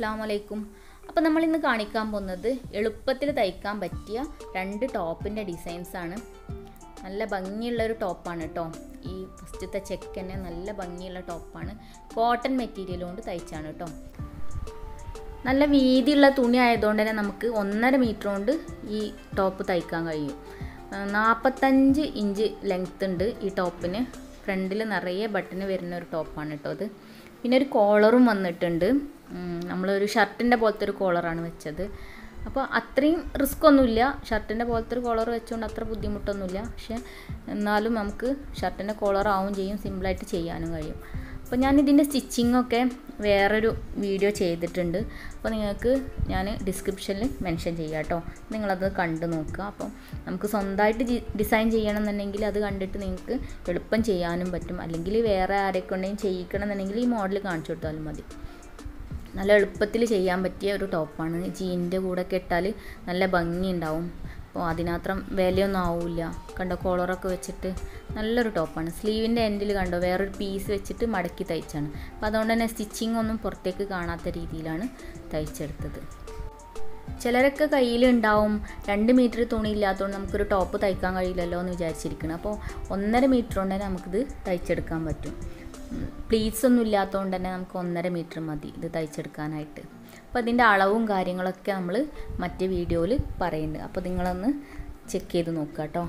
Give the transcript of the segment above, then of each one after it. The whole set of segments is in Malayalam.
അസ്സാം വലൈക്കും അപ്പോൾ നമ്മൾ ഇന്ന് കാണിക്കാൻ പോകുന്നത് എളുപ്പത്തിൽ തയ്ക്കാൻ പറ്റിയ രണ്ട് ടോപ്പിൻ്റെ ഡിസൈൻസാണ് നല്ല ഭംഗിയുള്ള ഒരു ടോപ്പാണ് കേട്ടോ ഈ ഫസ്റ്റത്തെ ചെക്ക് തന്നെ നല്ല ഭംഗിയുള്ള ടോപ്പാണ് കോട്ടൺ മെറ്റീരിയൽ കൊണ്ട് തയ്ച്ചാണ് കേട്ടോ നല്ല വീതിയുള്ള തുണി ആയതുകൊണ്ട് തന്നെ നമുക്ക് ഒന്നര മീറ്റർ കൊണ്ട് ഈ ടോപ്പ് തയ്ക്കാൻ കഴിയും നാൽപ്പത്തഞ്ച് ഇഞ്ച് ലെങ്ത് ഉണ്ട് ഈ ടോപ്പിന് ഫ്രണ്ടിൽ നിറയെ ബട്ടൺ വരുന്ന ഒരു ടോപ്പാണ് കേട്ടോ അത് പിന്നെ ഒരു കോളറും വന്നിട്ടുണ്ട് നമ്മളൊരു ഷർട്ടിൻ്റെ പോലത്തെ ഒരു കോളറാണ് വെച്ചത് അപ്പോൾ അത്രയും റിസ്ക് ഒന്നുമില്ല ഷർട്ടിൻ്റെ പോലത്തെ ഒരു കോളർ വെച്ചുകൊണ്ട് അത്ര ബുദ്ധിമുട്ടൊന്നുമില്ല പക്ഷെ എന്നാലും നമുക്ക് ഷർട്ടിൻ്റെ കോളർ ആവും ചെയ്യും സിമ്പിളായിട്ട് ചെയ്യാനും കഴിയും അപ്പോൾ ഞാൻ ഇതിൻ്റെ സ്റ്റിച്ചിങ്ങൊക്കെ വേറൊരു വീഡിയോ ചെയ്തിട്ടുണ്ട് അപ്പോൾ നിങ്ങൾക്ക് ഞാൻ ഡിസ്ക്രിപ്ഷനിൽ മെൻഷൻ ചെയ്യാം കേട്ടോ നിങ്ങളത് കണ്ടു നോക്കുക അപ്പോൾ നമുക്ക് സ്വന്തമായിട്ട് ഡിസൈൻ ചെയ്യണമെന്നുണ്ടെങ്കിൽ അത് കണ്ടിട്ട് നിങ്ങൾക്ക് എളുപ്പം ചെയ്യാനും പറ്റും അല്ലെങ്കിൽ വേറെ ആരെയൊക്കെ ഉണ്ടെങ്കിൽ ചെയ്യിക്കണം എന്നുണ്ടെങ്കിൽ ഈ മോഡൽ കാണിച്ചു കൊടുത്താലും മതി നല്ല എളുപ്പത്തിൽ ചെയ്യാൻ പറ്റിയ ഒരു ടോപ്പാണ് ജീനിൻ്റെ കൂടെ ഒക്കെ ഇട്ടാൽ നല്ല ഭംഗി ഉണ്ടാവും അപ്പോൾ അതിനത്രം വിലയൊന്നും ആവില്ല കണ്ടോ കോളറൊക്കെ വെച്ചിട്ട് നല്ലൊരു ടോപ്പാണ് സ്ലീവിൻ്റെ എൻഡിൽ കണ്ടോ വേറൊരു പീസ് വെച്ചിട്ട് മടക്കി തയ്ച്ചാണ് അപ്പോൾ അതുകൊണ്ട് തന്നെ സ്റ്റിച്ചിങ് ഒന്നും പുറത്തേക്ക് കാണാത്ത രീതിയിലാണ് തയ്ച്ചെടുത്തത് ചിലരൊക്കെ കയ്യിലുണ്ടാവും രണ്ട് മീറ്റർ തുണി ഇല്ലാത്തതുകൊണ്ട് നമുക്കൊരു ടോപ്പ് തയ്ക്കാൻ കഴിയില്ലല്ലോ എന്ന് വിചാരിച്ചിരിക്കണം അപ്പോൾ ഒന്നര മീറ്റർ കൊണ്ട് തന്നെ നമുക്കിത് തയ്ച്ചെടുക്കാൻ പറ്റും പ്ലീറ്റ്സ് ഒന്നും ഇല്ലാത്തതുകൊണ്ട് തന്നെ നമുക്ക് ഒന്നര മീറ്റർ മതി ഇത് തയ്ച്ചെടുക്കാനായിട്ട് അപ്പോൾ അതിൻ്റെ അളവും കാര്യങ്ങളൊക്കെ നമ്മൾ മറ്റേ വീഡിയോയിൽ പറയുന്നുണ്ട് അപ്പോൾ നിങ്ങളൊന്ന് ചെക്ക് ചെയ്ത് നോക്കുക കേട്ടോ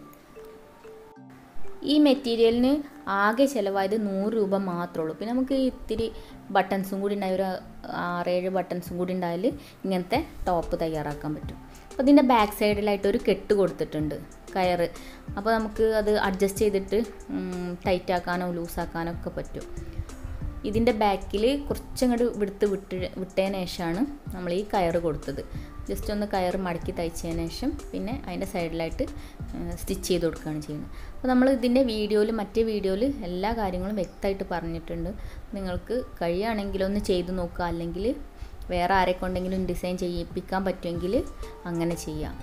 ഈ മെറ്റീരിയലിന് ആകെ ചിലവായത് നൂറ് രൂപ മാത്രമേ ഉള്ളൂ പിന്നെ നമുക്ക് ഇത്തിരി ബട്ടൺസും കൂടി ഉണ്ടായി ഒരു ആറേഴ് ബട്ടൺസും കൂടി ഉണ്ടായാൽ ഇങ്ങനത്തെ ടോപ്പ് തയ്യാറാക്കാൻ പറ്റും അപ്പോൾ ഇതിൻ്റെ ബാക്ക് സൈഡിലായിട്ട് ഒരു കെട്ട് കൊടുത്തിട്ടുണ്ട് കയറ് അപ്പോൾ നമുക്ക് അത് അഡ്ജസ്റ്റ് ചെയ്തിട്ട് ടൈറ്റാക്കാനോ ലൂസാക്കാനോ ഒക്കെ പറ്റും ഇതിൻ്റെ ബാക്കിൽ കുറച്ചങ്ങോട്ട് വിടുത്ത് വിട്ട് വിട്ടതിന് ശേഷമാണ് നമ്മൾ ഈ കയറ് കൊടുത്തത് ജസ്റ്റ് ഒന്ന് കയറ് മടക്കി തയ്ച്ചതിന് ശേഷം പിന്നെ അതിൻ്റെ സൈഡിലായിട്ട് സ്റ്റിച്ച് ചെയ്ത് കൊടുക്കുകയാണ് ചെയ്യുന്നത് അപ്പോൾ നമ്മൾ ഇതിൻ്റെ വീഡിയോയിൽ മറ്റേ വീഡിയോയിൽ എല്ലാ കാര്യങ്ങളും വ്യക്തമായിട്ട് പറഞ്ഞിട്ടുണ്ട് നിങ്ങൾക്ക് കഴിയുകയാണെങ്കിൽ ഒന്ന് ചെയ്ത് നോക്കുക അല്ലെങ്കിൽ വേറെ ആരെ കൊണ്ടെങ്കിലും ഡിസൈൻ ചെയ്യിപ്പിക്കാൻ പറ്റുമെങ്കിൽ അങ്ങനെ ചെയ്യാം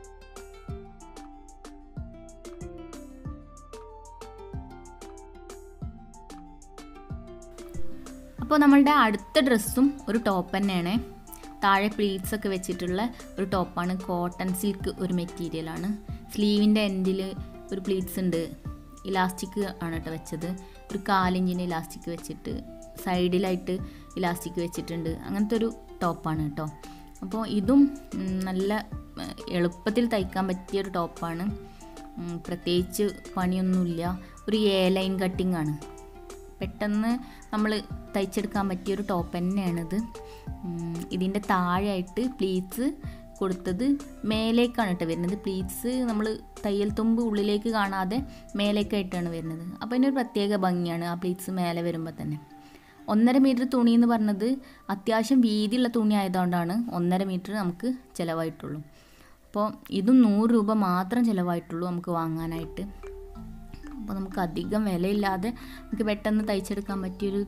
അപ്പോൾ നമ്മളുടെ അടുത്ത ഡ്രസ്സും ഒരു ടോപ്പ് തന്നെയാണ് താഴെ പ്ലീറ്റ്സ് ഒക്കെ വെച്ചിട്ടുള്ള ഒരു ടോപ്പാണ് കോട്ടൺ സിൽക്ക് ഒരു മെറ്റീരിയലാണ് സ്ലീവിൻ്റെ എൻഡിൽ ഒരു പ്ലീറ്റ്സ് ഉണ്ട് ഇലാസ്റ്റിക് ആണ് കേട്ടോ വെച്ചത് ഒരു കാലിഞ്ചിന് ഇലാസ്റ്റിക് വെച്ചിട്ട് സൈഡിലായിട്ട് ഇലാസ്റ്റിക് വെച്ചിട്ടുണ്ട് അങ്ങനത്തെ ഒരു ടോപ്പാണ് കേട്ടോ അപ്പോൾ ഇതും നല്ല എളുപ്പത്തിൽ തയ്ക്കാൻ പറ്റിയ ഒരു ടോപ്പാണ് പ്രത്യേകിച്ച് പണിയൊന്നുമില്ല ഒരു എ ലൈൻ കട്ടിംഗ് ആണ് പെട്ടെന്ന് നമ്മൾ തയ്ച്ചെടുക്കാൻ പറ്റിയൊരു ടോപ്പ് തന്നെയാണിത് ഇതിൻ്റെ താഴെയായിട്ട് പ്ലീറ്റ്സ് കൊടുത്തത് മേലേക്കാണ് കേട്ടോ വരുന്നത് പ്ലീറ്റ്സ് നമ്മൾ തയ്യൽ തുമ്പ് ഉള്ളിലേക്ക് കാണാതെ മേലേക്കായിട്ടാണ് വരുന്നത് അപ്പോൾ ഇതിനൊരു പ്രത്യേക ഭംഗിയാണ് ആ പ്ലീറ്റ്സ് മേലെ വരുമ്പോൾ തന്നെ ഒന്നര മീറ്റർ തുണി എന്ന് പറഞ്ഞത് അത്യാവശ്യം വീതിയുള്ള തുണി ആയതുകൊണ്ടാണ് ഒന്നര മീറ്റർ നമുക്ക് ചിലവായിട്ടുള്ളൂ അപ്പോൾ ഇതും നൂറ് രൂപ മാത്രം ചിലവായിട്ടുള്ളൂ നമുക്ക് വാങ്ങാനായിട്ട് അപ്പോൾ നമുക്ക് അധികം വിലയില്ലാതെ നമുക്ക് പെട്ടെന്ന് തയ്ച്ചെടുക്കാൻ പറ്റിയൊരു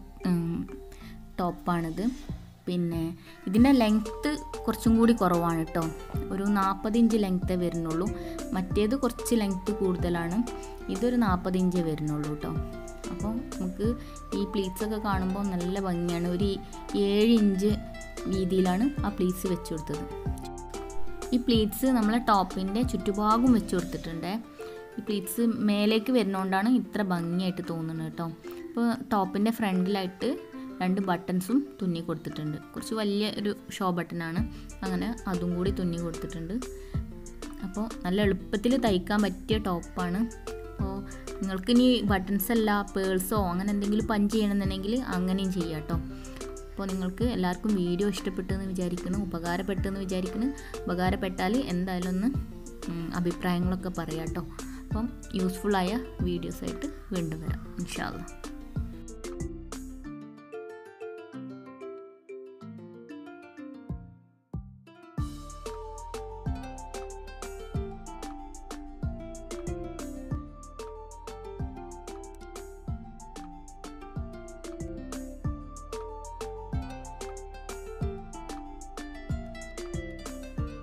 ടോപ്പാണിത് പിന്നെ ഇതിൻ്റെ ലെങ്ത്ത് കുറച്ചും കൂടി കുറവാണ് കേട്ടോ ഒരു നാൽപ്പത് ഇഞ്ച് ലെങ്ത്തേ വരുന്നുള്ളൂ മറ്റേത് കുറച്ച് ലെങ്ത്ത് കൂടുതലാണ് ഇതൊരു നാൽപ്പത് ഇഞ്ച് വരുന്നുള്ളൂ കേട്ടോ അപ്പോൾ നമുക്ക് ഈ പ്ലീറ്റ്സൊക്കെ കാണുമ്പോൾ നല്ല ഭംഗിയാണ് ഒരു ഏഴ് ഇഞ്ച് വീതിയിലാണ് ആ പ്ലീറ്റ്സ് വെച്ച് കൊടുത്തത് ഈ പ്ലീറ്റ്സ് നമ്മളെ ടോപ്പിൻ്റെ ചുറ്റുഭാഗം വെച്ച് കൊടുത്തിട്ടുണ്ട് ഈ പ്ലീറ്റ്സ് മേലേക്ക് വരുന്നതുകൊണ്ടാണ് ഇത്ര ഭംഗിയായിട്ട് തോന്നുന്നത് കേട്ടോ അപ്പോൾ ടോപ്പിൻ്റെ ഫ്രണ്ടിലായിട്ട് രണ്ട് ബട്ടൺസും തുന്നി കൊടുത്തിട്ടുണ്ട് കുറച്ച് വലിയ ഒരു ഷോ ബട്ടണാണ് അങ്ങനെ അതും കൂടി തുന്നി കൊടുത്തിട്ടുണ്ട് അപ്പോൾ നല്ല എളുപ്പത്തിൽ തയ്ക്കാൻ പറ്റിയ ടോപ്പാണ് അപ്പോൾ നിങ്ങൾക്ക് ഇനി ബട്ടൺസ് അല്ല പേൾസോ അങ്ങനെ എന്തെങ്കിലും പഞ്ച് ചെയ്യണമെന്നുണ്ടെങ്കിൽ അങ്ങനെയും ചെയ്യാം കേട്ടോ അപ്പോൾ നിങ്ങൾക്ക് എല്ലാവർക്കും വീഡിയോ ഇഷ്ടപ്പെട്ടെന്ന് വിചാരിക്കുന്നു ഉപകാരപ്പെട്ടെന്ന് വിചാരിക്കുന്നു ഉപകാരപ്പെട്ടാൽ എന്തായാലും ഒന്ന് അഭിപ്രായങ്ങളൊക്കെ പറയാം കേട്ടോ അപ്പം യൂസ്ഫുള്ളായ വീഡിയോസായിട്ട് വീണ്ടും വരാം ഇൻഷാല്ല